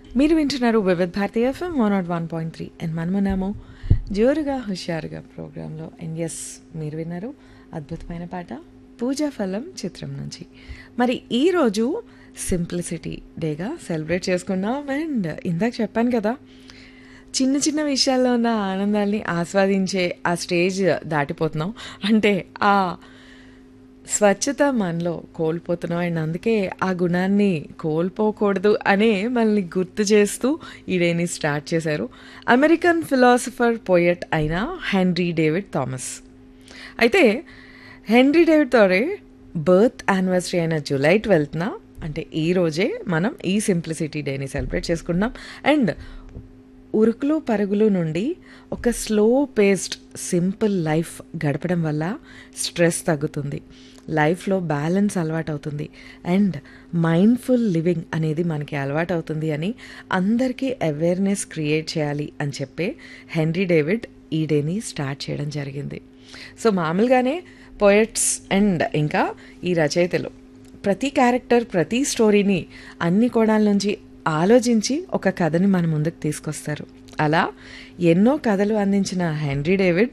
మీరు వింటున్నారు Vividh Bharati FM one not one point three and మనమున్నాము జోరుగా హుషారుగా ప్రోగ్రాంలో అండ్ ఎస్ మీరు విన్నారు అద్భుతమైన పాట పూజా ఫలం చిత్రం నుంచి మరి ఈరోజు సింప్లిసిటీ డేగా సెలబ్రేట్ చేసుకున్నాం అండ్ ఇందాక చెప్పాను కదా చిన్న చిన్న విషయాల్లో ఉన్న ఆనందాల్ని ఆస్వాదించే ఆ స్టేజ్ దాటిపోతున్నాం అంటే ఆ స్వచ్ఛత మనలో కోల్పోతున్నాం అండ్ అందుకే ఆ గుణాన్ని కోల్పోకూడదు అనే మనల్ని గుర్తు చేస్తూ ఈ డేని స్టార్ట్ చేశారు అమెరికన్ ఫిలాసఫర్ పోయట్ అయిన హెన్రీ డేవిడ్ థామస్ అయితే Henry David Thoreau birth anniversary అయిన జూలై ట్వెల్త్న అంటే ఈ రోజే మనం ఈ సింప్లిసిటీ డేని సెలబ్రేట్ చేసుకుంటున్నాం అండ్ ఉరుకులు పరుగులు నుండి ఒక స్లో పేస్డ్ సింపుల్ లైఫ్ గడపడం వల్ల స్ట్రెస్ తగ్గుతుంది లైఫ్లో బ్యాలెన్స్ అలవాటు అవుతుంది అండ్ మైండ్ఫుల్ లివింగ్ అనేది మనకి అలవాటు అవుతుంది అని అందరికీ అవేర్నెస్ క్రియేట్ చేయాలి అని చెప్పే హెన్రీ డేవిడ్ ఈ డేని స్టార్ట్ చేయడం జరిగింది సో మామూలుగానే పోయట్స్ అండ్ ఇంకా ఈ రచయితలు ప్రతి క్యారెక్టర్ ప్రతి స్టోరీని అన్ని కోణాల నుంచి ఆలోచించి ఒక కథని మన ముందుకు తీసుకొస్తారు అలా ఎన్నో కథలు అందించిన హెన్రీ డేవిడ్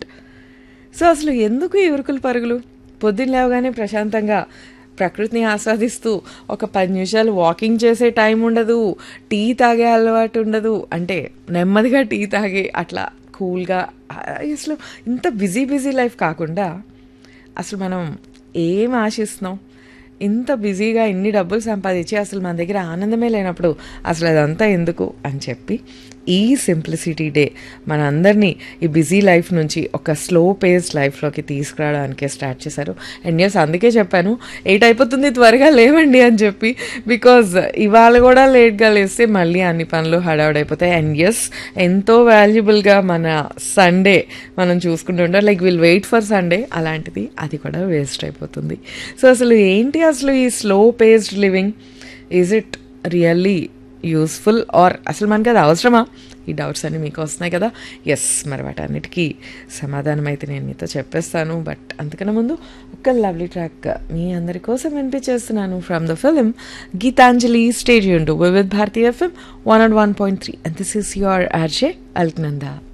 సో అసలు ఎందుకు ఈ ఉరుకులు పరుగులు పొద్దున్న లేవగానే ప్రశాంతంగా ప్రకృతిని ఆస్వాదిస్తూ ఒక పది నిమిషాలు వాకింగ్ చేసే టైం ఉండదు టీ తాగే అలవాటు ఉండదు అంటే నెమ్మదిగా టీ తాగే అట్లా కూల్గా అసలు ఇంత బిజీ బిజీ లైఫ్ కాకుండా అసలు మనం ఏం ఆశిస్తున్నాం ఇంత బిజీగా ఇన్ని డబ్బులు సంపాదించి అసలు మన దగ్గర ఆనందమే లేనప్పుడు అసలు అదంతా ఎందుకు అని చెప్పి ఈ సింప్లిసిటీ డే మనందరినీ ఈ బిజీ లైఫ్ నుంచి ఒక స్లో పేస్ లైఫ్లోకి తీసుకురావడానికే స్టార్ట్ చేశారు అండ్ ఎస్ అందుకే చెప్పాను ఎయిట్ అయిపోతుంది త్వరగా లేవండి అని చెప్పి బికాజ్ ఇవాళ కూడా లేట్గా లేస్తే మళ్ళీ అన్ని పనులు హడావుడైపోతాయి అండ్ ఎస్ ఎంతో వాల్యుబుల్గా మన సండే మనం చూసుకుంటుంటాం like will wait for Sunday అలాంటిది అది కూడా వేస్ట్ అయిపోతుంది సో అసలు ఏంటి అసలు ఈ slow paced living is it really useful or అసలు మనకి అది అవసరమా ఈ డౌట్స్ అన్ని మీకు వస్తున్నాయి కదా ఎస్ మరి వాటన్నిటికీ సమాధానం అయితే నేను మీతో చెప్పేస్తాను బట్ అంతకన్నా ముందు ఒక లవ్లీ ట్రాక్ మీ అందరి కోసం వినిపించేస్తున్నాను from the film Gitanjali stadium to with Bharati FM one and one point three and this is your RJ Alaknanda